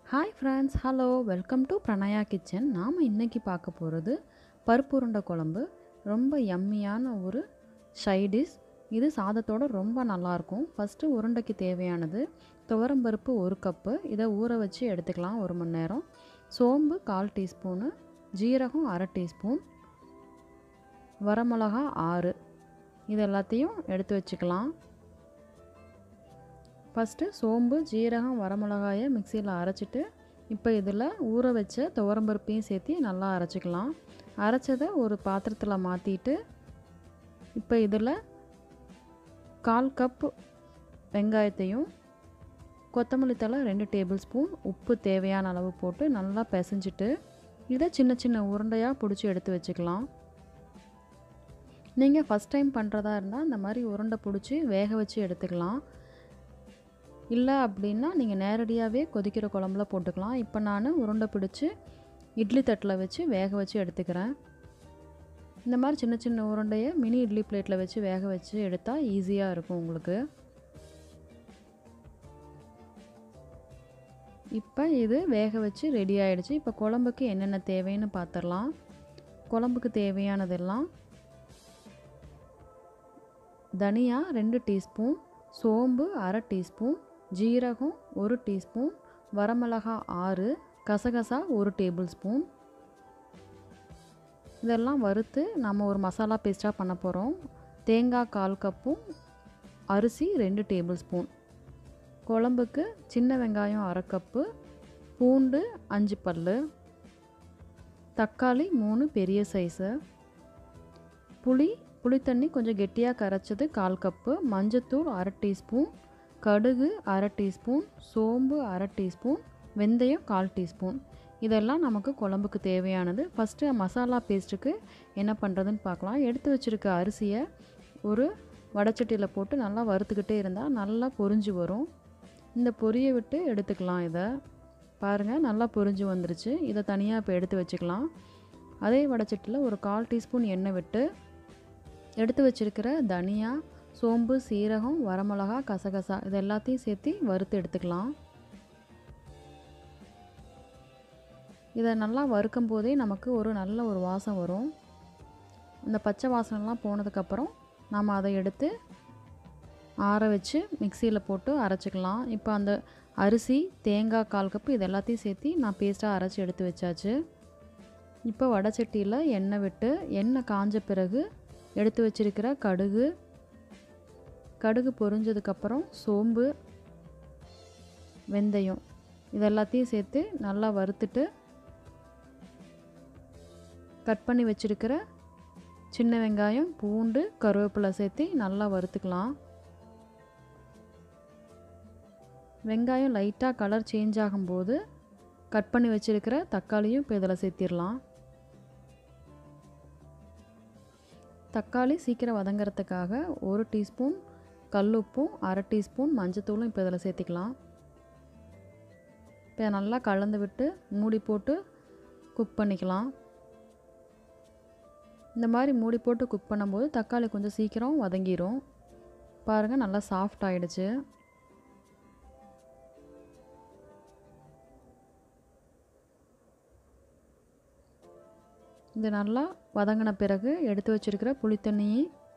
hi friends hello welcome to Pranaya kitchen நாம் இன்றைக்கி பார்க்க போகிறது பருப்பு உருண்டை குழம்பு ரொம்ப யம்மியான ஒரு ஷைடிஷ் இது சாதத்தோட ரொம்ப நல்லாயிருக்கும் ஃபஸ்ட்டு உருண்டைக்கு தேவையானது துவரம்பருப்பு ஒரு கப்பு இதை ஊற வச்சு எடுத்துக்கலாம் ஒரு மணி நேரம் சோம்பு கால் டீஸ்பூனு ஜீரகம் அரை டீஸ்பூன் வரமிளகா ஆறு இது எல்லாத்தையும் எடுத்து வச்சுக்கலாம் ஃபஸ்ட்டு சோம்பு ஜீரகம் வரமிளகாயை மிக்சியில் அரைச்சிட்டு இப்போ இதில் ஊற வச்ச துவரம்பருப்பையும் சேர்த்து நல்லா அரைச்சிக்கலாம் அரைச்சதை ஒரு பாத்திரத்தில் மாற்றிட்டு இப்போ இதில் கால் கப் வெங்காயத்தையும் கொத்தமல்லி தழை ரெண்டு டேபிள் ஸ்பூன் உப்பு தேவையான அளவு போட்டு நல்லா பிசைஞ்சிட்டு இதை சின்ன சின்ன உருண்டையாக பிடிச்சி எடுத்து வச்சுக்கலாம் நீங்கள் ஃபஸ்ட் டைம் பண்ணுறதா இருந்தால் இந்த மாதிரி உருண்டை பிடிச்சி வேக வச்சு எடுத்துக்கலாம் இல்லை அப்படின்னா நீங்கள் நேரடியாகவே கொதிக்கிற குழம்புல போட்டுக்கலாம் இப்போ நான் உருண்டை பிடிச்சி இட்லி தட்டில் வச்சு வேக வச்சு எடுத்துக்கிறேன் இந்த மாதிரி சின்ன சின்ன உருண்டையை மினி இட்லி பிளேட்டில் வச்சு வேக வச்சு எடுத்தால் ஈஸியாக இருக்கும் உங்களுக்கு இப்போ இது வேக வச்சு ரெடி ஆகிடுச்சு இப்போ குழம்புக்கு என்னென்ன தேவைன்னு பார்த்துடலாம் குழம்புக்கு தேவையானதெல்லாம் தனியா ரெண்டு டீஸ்பூன் சோம்பு அரை டீஸ்பூன் ஜீரகம் ஒரு டீஸ்பூன் வரமிளகா ஆறு கசகசா ஒரு டேபிள் ஸ்பூன் இதெல்லாம் வறுத்து நம்ம ஒரு மசாலா பேஸ்ட்டாக பண்ண போகிறோம் தேங்காய் கால் கப்பும் அரிசி ரெண்டு டேபிள் ஸ்பூன் குழம்புக்கு சின்ன வெங்காயம் அரை கப்பு பூண்டு அஞ்சு பல் தக்காளி மூணு பெரிய சைஸு புளி புளித்தண்ணி கொஞ்சம் கெட்டியாக கரைச்சது கால் கப்பு மஞ்சத்தூள் அரை டீஸ்பூன் கடுகு அரை டீஸ்பூன் சோம்பு அரை டீஸ்பூன் வெந்தயம் கால் டீஸ்பூன் இதெல்லாம் நமக்கு குழம்புக்கு தேவையானது ஃபஸ்ட்டு மசாலா பேஸ்ட்டுக்கு என்ன பண்ணுறதுன்னு பார்க்கலாம் எடுத்து வச்சுருக்க அரிசியை ஒரு வடச்சட்டியில் போட்டு நல்லா வறுத்துக்கிட்டே இருந்தால் நல்லா பொரிஞ்சு வரும் இந்த பொரியை விட்டு எடுத்துக்கலாம் இதை பாருங்கள் நல்லா பொரிஞ்சு வந்துருச்சு இதை தனியாக இப்போ எடுத்து வச்சுக்கலாம் அதே வடச்சட்டியில் ஒரு கால் டீஸ்பூன் எண்ணெய் விட்டு எடுத்து வச்சுருக்கிற தனியா சோம்பு சீரகம் வரமிளகா கசகசா இது எல்லாத்தையும் சேர்த்து வறுத்து எடுத்துக்கலாம் இதை நல்லா வறுக்கும் போதே நமக்கு ஒரு நல்ல ஒரு வாசம் வரும் இந்த பச்சை வாசனெலாம் போனதுக்கப்புறம் நாம் அதை எடுத்து ஆற வச்சு மிக்சியில் போட்டு அரைச்சிக்கலாம் இப்போ அந்த அரிசி தேங்காய் கால் கப்பு இது எல்லாத்தையும் சேர்த்து நான் பேஸ்ட்டாக அரைச்சி எடுத்து வச்சாச்சு இப்போ வடச்சட்டியில் எண்ணெய் விட்டு எண்ணெய் காஞ்ச பிறகு எடுத்து வச்சிருக்கிற கடுகு கடுகு பொரிஞ்சதுக்கப்புறம் சோம்பு வெந்தயம் இது எல்லாத்தையும் சேர்த்து நல்லா வறுத்துட்டு கட் பண்ணி வச்சுருக்கிற சின்ன வெங்காயம் பூண்டு கருவேப்பிலை சேர்த்து நல்லா வறுத்துக்கலாம் வெங்காயம் லைட்டாக கலர் சேஞ்ச் ஆகும்போது கட் பண்ணி வச்சுருக்கிற தக்காளியும் இப்போ இதில் சேர்த்திடலாம் தக்காளி சீக்கிரம் வதங்கிறதுக்காக ஒரு டீஸ்பூன் கல்லுப்பும் அரை டீஸ்பூன் மஞ்சத்தூளும் இப்போ இதில் சேர்த்திக்கலாம் இப்போ நல்லா கலந்து விட்டு மூடி போட்டு குக் பண்ணிக்கலாம் இந்த மாதிரி மூடி போட்டு குக் பண்ணும்போது தக்காளி கொஞ்சம் சீக்கிரம் வதங்கிடும் பாருங்கள் நல்லா சாஃப்ட் ஆகிடுச்சு இது நல்லா வதங்கின பிறகு எடுத்து வச்சுருக்கிற புளித்தண்ணி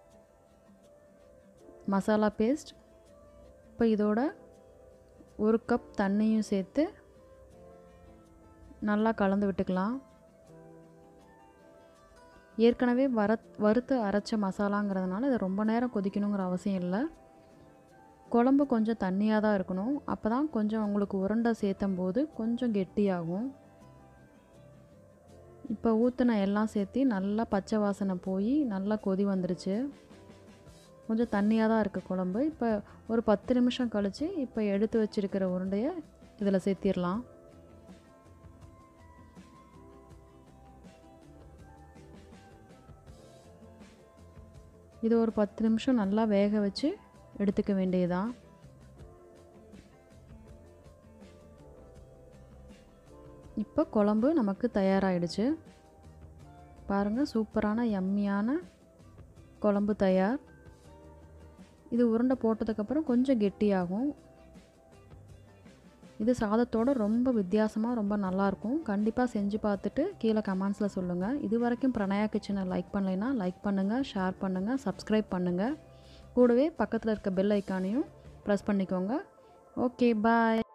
மசாலா பேஸ்ட் இப்போ இதோட ஒரு கப் தண்ணியும் சேர்த்து நல்லா கலந்து விட்டுக்கலாம் ஏற்கனவே வர வறுத்து அரைச்ச மசாலாங்கிறதுனால இதை ரொம்ப நேரம் கொதிக்கணுங்கிற அவசியம் இல்லை குழம்பு கொஞ்சம் தண்ணியாக தான் இருக்கணும் அப்போ தான் கொஞ்சம் உங்களுக்கு உருண்டை சேர்த்தும் போது கொஞ்சம் கெட்டியாகும் இப்போ ஊற்றின எல்லாம் சேர்த்து நல்லா பச்சை வாசனை போய் நல்லா கொதி வந்துருச்சு கொஞ்சம் தண்ணியாக தான் இருக்குது குழம்பு இப்போ ஒரு பத்து நிமிஷம் கழித்து இப்போ எடுத்து வச்சுருக்கிற உருண்டையை இதில் சேர்த்திடலாம் இது ஒரு பத்து நிமிஷம் நல்லா வேக வச்சு எடுத்துக்க வேண்டியதான் இப்போ குழம்பு நமக்கு தயாராகிடுச்சு பாருங்கள் சூப்பரான யம்மியான குழம்பு தயார் இது உருண்டை போட்டதுக்கப்புறம் கொஞ்சம் கெட்டியாகும் இது சாதத்தோட ரொம்ப வித்தியாசமாக ரொம்ப நல்லாயிருக்கும் கண்டிப்பாக செஞ்சு பார்த்துட்டு கீழே கமெண்ட்ஸில் சொல்லுங்கள் இது வரைக்கும் பிரணயா கிச்சனை லைக் பண்ணலைன்னா லைக் பண்ணுங்கள் ஷேர் பண்ணுங்கள் சப்ஸ்கிரைப் பண்ணுங்கள் கூடவே பக்கத்தில் இருக்க பெல் ஐக்கானையும் ப்ரெஸ் பண்ணிக்கோங்க ஓகே பாய்